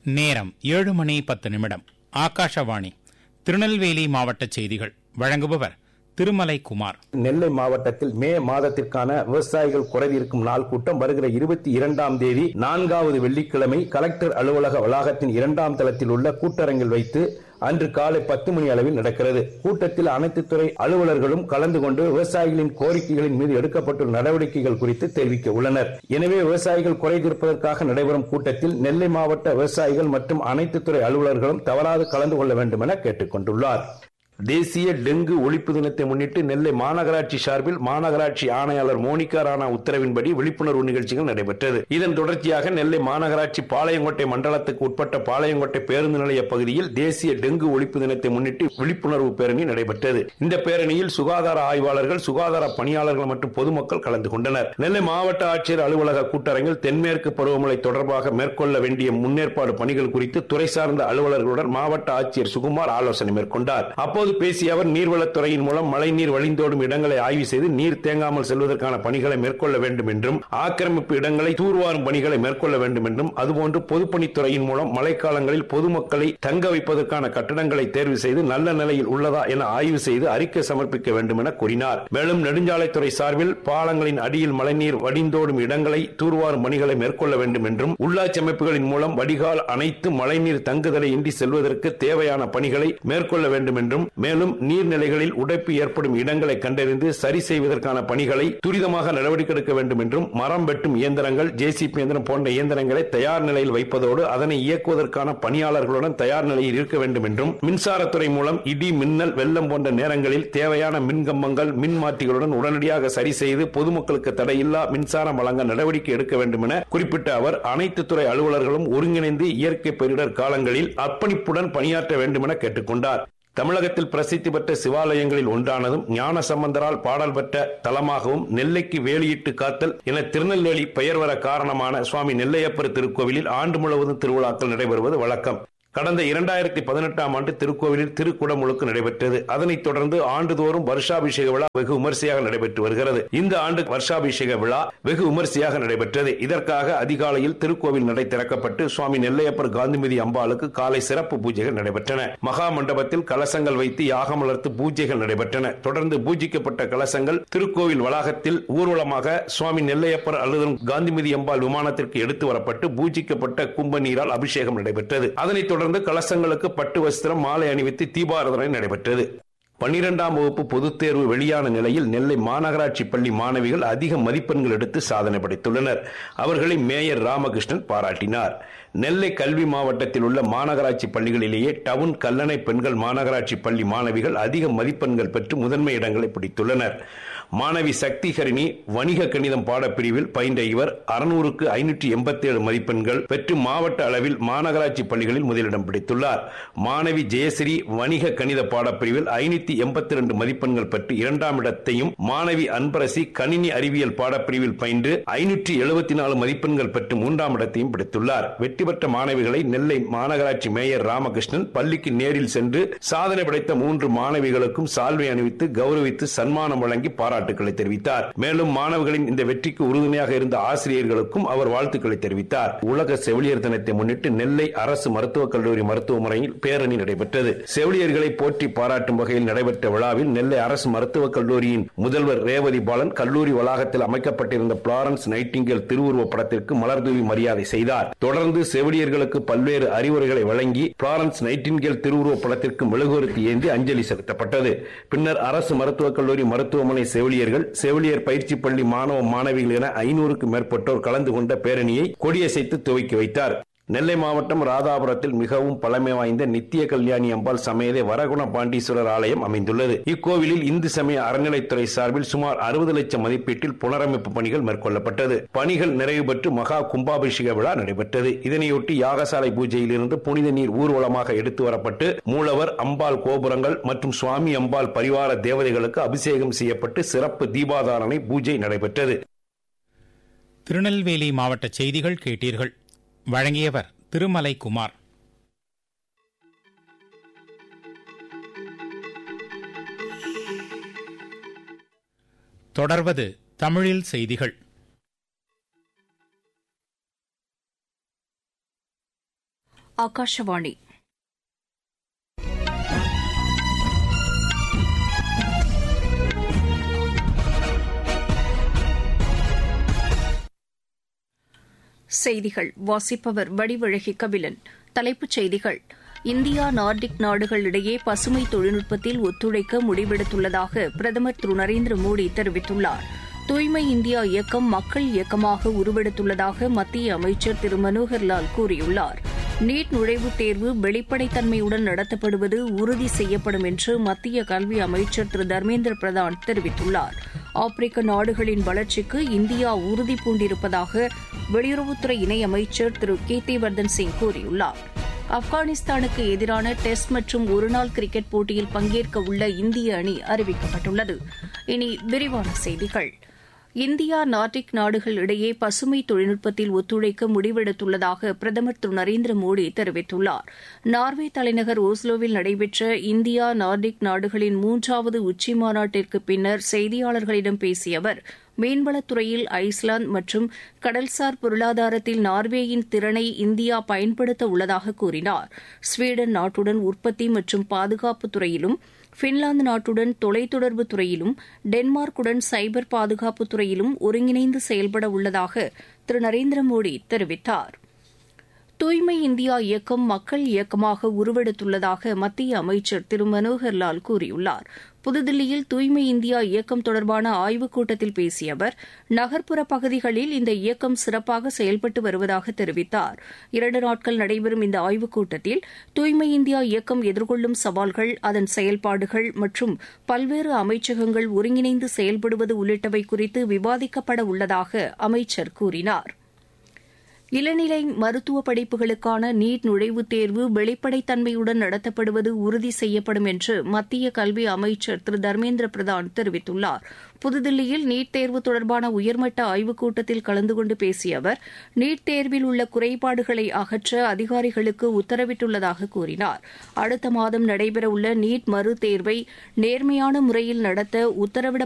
நேரம் ஏழு மணி பத்து நிமிடம் ஆகாஷவாணி திருநெல்வேலி மாவட்ட செய்திகள் வழங்குபவர் திருமலை குமார் நெல்லை மாவட்டத்தில் மே மாதத்திற்கான விவசாயிகள் குறைதீர்க்கும் நாள் கூட்டம் வருகிற இருபத்தி இரண்டாம் தேதி நான்காவது வெள்ளிக்கிழமை கலெக்டர் அலுவலக வளாகத்தின் இரண்டாம் தளத்தில் உள்ள கூட்டரங்கில் வைத்து அன்று காலை பத்து மணி அளவில் நடக்கிறது கூட்டத்தில் அனைத்து துறை அலுவலர்களும் கலந்து கொண்டு விவசாயிகளின் கோரிக்கைகளின் மீது எடுக்கப்பட்டுள்ள நடவடிக்கைகள் குறித்து தெரிவிக்க உள்ளனர் எனவே விவசாயிகள் குறை தீர்ப்பதற்காக நடைபெறும் கூட்டத்தில் நெல்லை மாவட்ட விவசாயிகள் மற்றும் அனைத்து துறை அலுவலர்களும் தவறாது கலந்து கொள்ள வேண்டும் என கேட்டுக் கொண்டுள்ளார் தேசிய டெங்கு ஒழிப்பு தினத்தை முன்னிட்டு நெல்லை மாநகராட்சி சார்பில் மாநகராட்சி ஆணையாளர் மோனிகா ராணா உத்தரவின்படி விழிப்புணர்வு நிகழ்ச்சிகள் நடைபெற்றது இதன் தொடர்ச்சியாக நெல்லை மாநகராட்சி பாளையங்கோட்டை மண்டலத்துக்கு உட்பட்ட பாளையங்கோட்டை பேருந்து நிலைய பகுதியில் தேசிய டெங்கு ஒழிப்பு தினத்தை முன்னிட்டு விழிப்புணர்வு பேரணி நடைபெற்றது இந்த பேரணியில் சுகாதார ஆய்வாளர்கள் சுகாதார பணியாளர்கள் மற்றும் பொதுமக்கள் கலந்து கொண்டனர் நெல்லை மாவட்ட ஆட்சியர் அலுவலக கூட்டரங்கில் தென்மேற்கு பருவமழை தொடர்பாக மேற்கொள்ள வேண்டிய முன்னேற்பாடு பணிகள் குறித்து துறை சார்ந்த அலுவலர்களுடன் மாவட்ட ஆட்சியர் சுகுமார் ஆலோசனை மேற்கொண்டார் அப்போது பேசிய அவர் நீர்வளத்துறையின் மூலம் மழைநீர் வழிந்தோடும் இடங்களை ஆய்வு செய்து நீர் தேங்காமல் செல்வதற்கான பணிகளை மேற்கொள்ள வேண்டும் என்றும் ஆக்கிரமிப்பு இடங்களை தூர்வாரும் பணிகளை மேற்கொள்ள வேண்டும் என்றும் அதுபோன்று பொதுப்பணித்துறையின் மூலம் மழைக்காலங்களில் பொதுமக்களை தங்க வைப்பதற்கான கட்டடங்களை தேர்வு செய்து நல்ல நிலையில் உள்ளதா என ஆய்வு செய்து அறிக்கை சமர்ப்பிக்க வேண்டும் என கூறினார் மேலும் நெடுஞ்சாலைத்துறை சார்பில் பாலங்களின் அடியில் மழைநீர் வடிந்தோடும் இடங்களை தூர்வாரும் பணிகளை மேற்கொள்ள வேண்டும் என்றும் உள்ளாட்சி அமைப்புகளின் மூலம் வடிகால் அனைத்து மழைநீர் தங்குதலை இன்றி செல்வதற்கு தேவையான பணிகளை மேற்கொள்ள வேண்டும் என்றும் மேலும் நீர்நிலைகளில் உடைப்பு ஏற்படும் இடங்களை கண்டறிந்து சரி செய்வதற்கான பணிகளை துரிதமாக நடவடிக்கை எடுக்க வேண்டும் என்றும் மரம் வெட்டும் இயந்திரங்கள் ஜேசிபி இயந்திரம் போன்ற இயந்திரங்களை தயார் நிலையில் வைப்பதோடு அதனை இயக்குவதற்கான பணியாளர்களுடன் தயார் நிலையில் இருக்க வேண்டும் என்றும் மின்சாரத்துறை மூலம் இடி மின்னல் வெள்ளம் போன்ற நேரங்களில் தேவையான மின்கம்பங்கள் மின் மாற்றிகளுடன் உடனடியாக சரி செய்து பொதுமக்களுக்கு தடையில்லா மின்சாரம் வழங்க நடவடிக்கை எடுக்க வேண்டும் என குறிப்பிட்ட அவர் அனைத்து துறை அலுவலர்களும் ஒருங்கிணைந்து இயற்கை பேரிடர் காலங்களில் அர்ப்பணிப்புடன் பணியாற்ற வேண்டும் என கேட்டுக்கொண்டார் தமிழகத்தில் பிரசித்தி பெற்ற சிவாலயங்களில் ஒன்றானதும் ஞான சம்பந்தரால் பாடல் பெற்ற தலமாகவும் நெல்லைக்கு வேலியிட்டு காத்தல் என திருநெல்வேலி பெயர் வர காரணமான சுவாமி நெல்லையப்பர் திருக்கோவிலில் ஆண்டு முழுவதும் திருவிழாக்கள் நடைபெறுவது வழக்கம் கடந்த இரண்டாயிரத்தி பதினெட்டாம் ஆண்டு திருக்கோவிலில் திருக்குடமுழுக்கு நடைபெற்றது அதனைத் தொடர்ந்து ஆண்டுதோறும் வருஷாபிஷேக விழா வெகு விமர்சையாக நடைபெற்று வருகிறது இந்த ஆண்டு வருஷாபிஷேக விழா வெகு விமர்சையாக நடைபெற்றது இதற்காக அதிகாலையில் திருக்கோவில் நடை திறக்கப்பட்டு சுவாமி நெல்லையப்பர் காந்திமதி அம்பாளுக்கு காலை சிறப்பு பூஜைகள் நடைபெற்றன மகா மண்டபத்தில் கலசங்கள் வைத்து யாகம் வளர்த்து பூஜைகள் நடைபெற்றன தொடர்ந்து பூஜிக்கப்பட்ட கலசங்கள் திருக்கோவில் வளாகத்தில் ஊர்வலமாக சுவாமி நெல்லையப்பர் அல்லது காந்திமதி அம்பாள் விமானத்திற்கு எடுத்து வரப்பட்டு பூஜிக்கப்பட்ட கும்ப நீரால் அபிஷேகம் நடைபெற்றது அதனைத் தொடர்ந்து கலசங்களுக்கு பட்டு வஸ்திரம் மாலை அணிவித்து தீபாராதனை நடைபெற்றது பன்னிரெண்டாம் வகுப்பு பொதுத் தேர்வு வெளியான நிலையில் நெல்லை மாநகராட்சி பள்ளி மாணவிகள் அதிக மதிப்பெண்கள் எடுத்து சாதனை படைத்துள்ளனர் அவர்களை மேயர் ராமகிருஷ்ணன் பாராட்டினார் நெல்லை கல்வி மாவட்டத்தில் உள்ள மாநகராட்சி பள்ளிகளிலேயே டவுன் கல்லணை பெண்கள் மாநகராட்சி பள்ளி மாணவிகள் அதிக மதிப்பெண்கள் பெற்று முதன்மை இடங்களை பிடித்துள்ளனர் மாணவி சக்தி ஹரிணி வணிக கணிதம் பாடப்பிரிவில் பயின்ற இவர் அறுநூறுக்கு ஐநூற்றி எண்பத்தி ஏழு மதிப்பெண்கள் பெற்று மாவட்ட அளவில் மாநகராட்சி பள்ளிகளில் முதலிடம் பிடித்துள்ளார் மாணவி ஜெயஸ்ரீ வணிக கணித பாடப்பிரிவில் ஐநூத்தி எண்பத்தி ரெண்டு மதிப்பெண்கள் பெற்று இரண்டாம் இடத்தையும் மாணவி அன்பரசி கணினி அறிவியல் பாடப்பிரிவில் பயின்று ஐநூற்றி எழுபத்தி நாலு மதிப்பெண்கள் பெற்று மூன்றாம் இடத்தையும் பிடித்துள்ளார் வெற்றி பெற்ற மாணவிகளை நெல்லை மாநகராட்சி மேயர் ராமகிருஷ்ணன் பள்ளிக்கு நேரில் சென்று சாதனை படைத்த மூன்று மாணவிகளுக்கும் சால்வை அணிவித்து கௌரவித்து சன்மானம் வழங்கி பாராட்டுக்களை தெரிவித்தார் மேலும் மாணவர்களின் இந்த வெற்றிக்கு உறுதுணையாக இருந்த ஆசிரியர்களுக்கும் அவர் வாழ்த்துக்களை தெரிவித்தார் உலக செவிலியர் தினத்தை முன்னிட்டு நெல்லை அரசு மருத்துவக் கல்லூரி மருத்துவமனையில் பேரணி நடைபெற்றது செவிலியர்களை போற்றி பாராட்டும் வகையில் நடைபெற்ற விழாவில் நெல்லை அரசு மருத்துவக் கல்லூரியின் முதல்வர் ரேவதி பாலன் கல்லூரி வளாகத்தில் அமைக்கப்பட்டிருந்த பிளாரன்ஸ் நைட்டிங்கல் திருவுருவ படத்திற்கு மலர்தூவி மரியாதை செய்தார் தொடர்ந்து செவிலியர்களுக்கு பல்வேறு அறிவுரைகளை வழங்கி பிளாரன்ஸ் நைட்டிங்கல் திருவுருவ படத்திற்கு மெழுகுவர்த்தி ஏந்தி அஞ்சலி செலுத்தப்பட்டது பின்னர் அரசு மருத்துவக் கல்லூரி மருத்துவமனை செவிலியர்கள் செவிலியர் பயிற்சி பள்ளி மாணவ மாணவிகள் என ஐநூறுக்கும் மேற்பட்டோர் கலந்து கொண்ட பேரணியை கொடியசைத்து துவக்கி வைத்தார் நெல்லை மாவட்டம் ராதாபுரத்தில் மிகவும் பழமை வாய்ந்த நித்திய கல்யாணி அம்பாள் சமேத வரகுண பாண்டீஸ்வரர் ஆலயம் அமைந்துள்ளது இக்கோவிலில் இந்து சமய அறநிலைத்துறை சார்பில் சுமார் அறுபது லட்சம் மதிப்பீட்டில் புனரமைப்பு பணிகள் மேற்கொள்ளப்பட்டது பணிகள் நிறைவு பெற்று மகா கும்பாபிஷேக விழா நடைபெற்றது இதனையொட்டி யாகசாலை பூஜையில் இருந்து புனித நீர் ஊர்வலமாக எடுத்து வரப்பட்டு மூலவர் அம்பாள் கோபுரங்கள் மற்றும் சுவாமி அம்பாள் பரிவார தேவதைகளுக்கு அபிஷேகம் செய்யப்பட்டு சிறப்பு தீபாதாரணை பூஜை நடைபெற்றது திருநெல்வேலி மாவட்ட செய்திகள் கேட்டீர்கள் வழங்கியவர் திருமலை குமார் தொடர்வது தமிழில் செய்திகள் ஆகாஷவாணி செய்திகள் வாசிப்பவர் வடிவழகி கபிலன் தலைப்புச் செய்திகள் இந்தியா நார்டிக் நாடுகள் இடையே பசுமை தொழில்நுட்பத்தில் ஒத்துழைக்க முடிவெடுத்துள்ளதாக பிரதமர் திரு நரேந்திர மோடி தெரிவித்துள்ளார் தூய்மை இந்தியா இயக்கம் மக்கள் இயக்கமாக உருவெடுத்துள்ளதாக மத்திய அமைச்சர் திரு மனோகர்லால் கூறியுள்ளார் நீட் நுழைவுத் தேர்வு வெளிப்படைத்தன்மையுடன் நடத்தப்படுவது உறுதி செய்யப்படும் என்று மத்திய கல்வி அமைச்சர் திரு தர்மேந்திர பிரதான் தெரிவித்துள்ளார் ஆப்பிரிக்க நாடுகளின் வளர்ச்சிக்கு இந்தியா உறுதி பூண்டிருப்பதாக வெளியுறவுத்துறை இணையமைச்சர் திரு கீர்த்திவர்தன் சிங் கூறியுள்ளார் ஆப்கானிஸ்தானுக்கு எதிரான டெஸ்ட் மற்றும் ஒருநாள் கிரிக்கெட் போட்டியில் பங்கேற்க உள்ள இந்திய அணி அறிவிக்கப்பட்டுள்ளது இனி விரிவான செய்திகள் இந்தியா நார்டிக் நாடுகள் இடையே பசுமை தொழில்நுட்பத்தில் ஒத்துழைக்க முடிவெடுத்துள்ளதாக பிரதமர் திரு நரேந்திர மோடி தெரிவித்துள்ளார் நார்வே தலைநகர் ஓஸ்லோவில் நடைபெற்ற இந்தியா நார்டிக் நாடுகளின் மூன்றாவது உச்சி மாநாட்டிற்கு பின்னர் செய்தியாளர்களிடம் பேசிய அவர் மீன்வளத்துறையில் ஐஸ்லாந்து மற்றும் கடல்சார் பொருளாதாரத்தில் நார்வேயின் திறனை இந்தியா பயன்படுத்த உள்ளதாக கூறினார் ஸ்வீடன் நாட்டுடன் உற்பத்தி மற்றும் பாதுகாப்பு துறையிலும் பின்லாந்து நாட்டுடன் தொலைத்தொடர்பு துறையிலும் டென்மார்க்குடன் சைபர் பாதுகாப்பு துறையிலும் ஒருங்கிணைந்து செயல்பட உள்ளதாக திரு நரேந்திர மோடி தெரிவித்தார் தூய்மை இந்தியா இயக்கம் மக்கள் இயக்கமாக உருவெடுத்துள்ளதாக மத்திய அமைச்சர் திரு மனோகர்லால் கூறியுள்ளார் புதுதில்லியில் தூய்மை இந்தியா இயக்கம் தொடர்பான ஆய்வுக் கூட்டத்தில் பேசிய அவர் நகர்ப்புற பகுதிகளில் இந்த இயக்கம் சிறப்பாக செயல்பட்டு வருவதாக தெரிவித்தார் இரண்டு நாட்கள் நடைபெறும் இந்த ஆய்வுக் கூட்டத்தில் தூய்மை இந்தியா இயக்கம் எதிர்கொள்ளும் சவால்கள் அதன் செயல்பாடுகள் மற்றும் பல்வேறு அமைச்சகங்கள் ஒருங்கிணைந்து செயல்படுவது உள்ளிட்டவை குறித்து விவாதிக்கப்பட உள்ளதாக அமைச்சர் கூறினார் இளநிலை மருத்துவ படிப்புகளுக்கான நீட் நுழைவுத் தேர்வு வெளிப்படைத்தன்மையுடன் நடத்தப்படுவது உறுதி செய்யப்படும் என்று மத்திய கல்வி அமைச்சர் திரு தர்மேந்திர பிரதான் தெரிவித்துள்ளார் புதுதில்லியில் நீட் தேர்வு தொடர்பான உயர்மட்ட ஆய்வுக் கூட்டத்தில் கலந்து கொண்டு பேசிய அவர் நீட் தேர்வில் உள்ள குறைபாடுகளை அகற்ற அதிகாரிகளுக்கு உத்தரவிட்டுள்ளதாக கூறினார் அடுத்த மாதம் நடைபெறவுள்ள நீட் மறு தேர்வை நேர்மையான முறையில் நடத்த உத்தரவிட